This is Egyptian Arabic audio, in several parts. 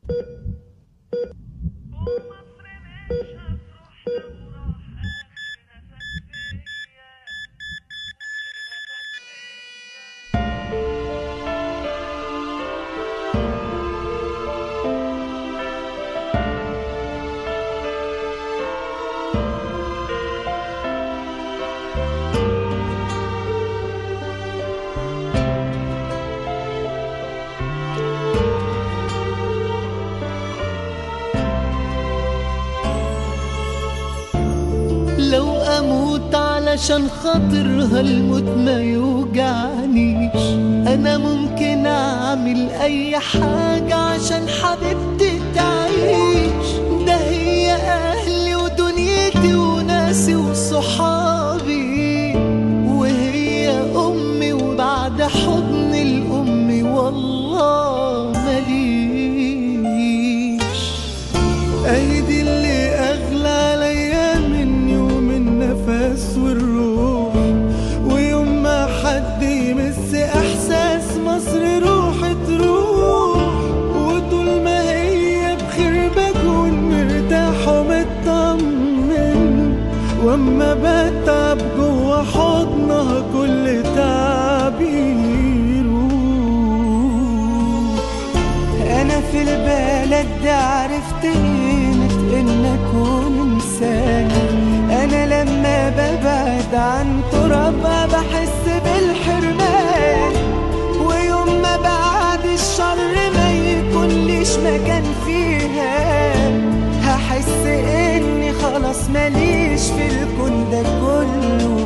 لو اموت علشان خاطرها الموت ما يوجعنيش انا ممكن اعمل اي حاجة عشان حبيبتي تعيش ده هي اهلي ودنيتي وناسي وصحابي وهي امي وبعد حضن الام والله مليش ايدي اللي اغلى عليا مني ومن نفس والروح ويوم ما حد يمس احساس مصر روح تروح وطول ما هي بخير بكون مرتاح ومطمن واما بتعب جوا حضنها كل تعبي يروح انا في البلد دي عرفت قيمة ان اكون انسان انا لما ببعد عن ترابها بحس بالحرمان ويوم ما بعد الشر ما يكونليش مكان فيها هحس اني خلاص ماليش في الكون ده كله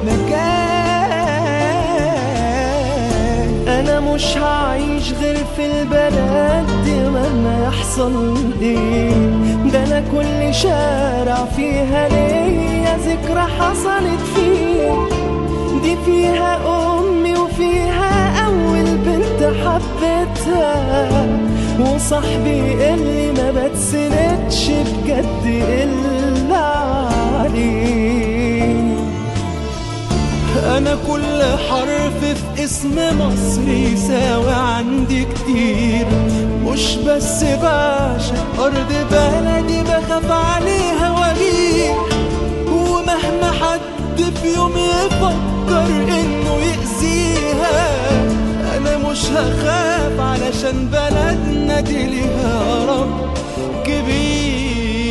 مكان انا مش هعيش غير في البلد دي مهما يحصل ايه ده انا كل شارع فيها ليا ذكرى حصلت فيه دي فيها امي وفيها اول بنت حبيتها وصاحبي اللي ما بتسندش بجد الا عليه انا كل حرف في اسم مصر يساوي عندي كتير مش بس بعشق ارض بلدي بخاف عليها واجيب ومهما حد في يوم يفكر انه يأذيها انا مش هخاف علشان بلدنا دي ليها رب كبير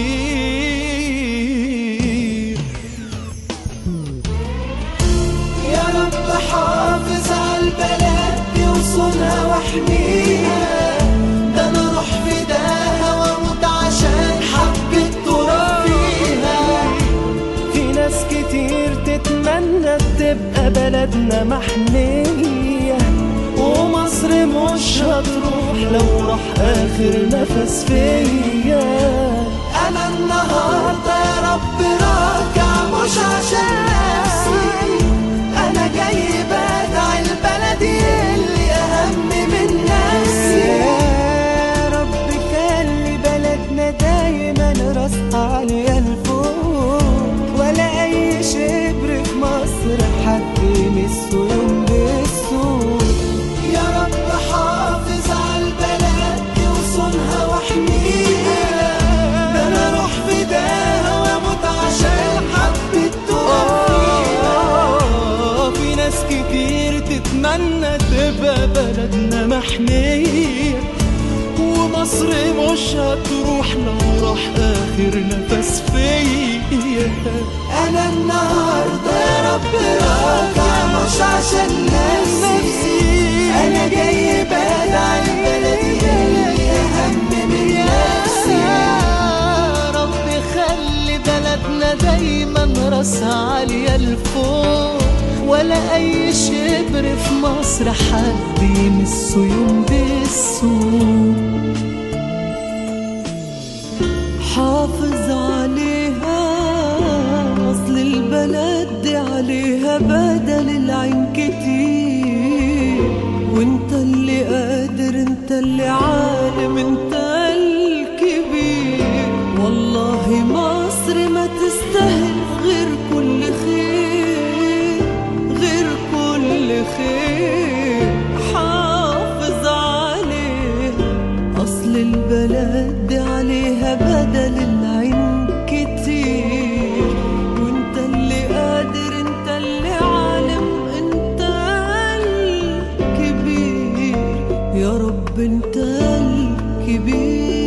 يا رب حافظ على البلد دي وصونها واحميها ده انا اروح فداها واموت عشان حبة تراب فيها في ناس كتير تتمنى تبقى بلدنا محمية ومصر مش هتروح لو راح اخر نفس فيا انا النهارده يا رب راجع مش عشان نفسي انا جاي بدع البلدي اللي اهم من نفسي يا رب خلي بلدنا دايما راسها عالية لفوق ولا أي شبر في مصر حد يمسه يوم بالسوق يا رب حافظ على البلد دي وصونها واحميها ده انا اروح فداها واموت عشان حبة آه، في ناس كتير تتمنى تبقى بلدنا محمية ومصر مش هتروح لو راح آخر نفس فيا انا النهارده يا رب راجع مش عشان نفسي انا جاي بدع البلد اللي اهم من نفسي يا رب خلي بلدنا دايما راسها عالية لفوق ولا اي شبر في مصر حد يمسه يوم بالسوق حافظ عليها أصل البلد دي عليها بدل العين كتير وانت اللي قادر انت اللي عالم انت الكبير والله مصر ما تستاهل غير كل خير غير كل خير حافظ عليها أصل البلد يا رب انت الكبير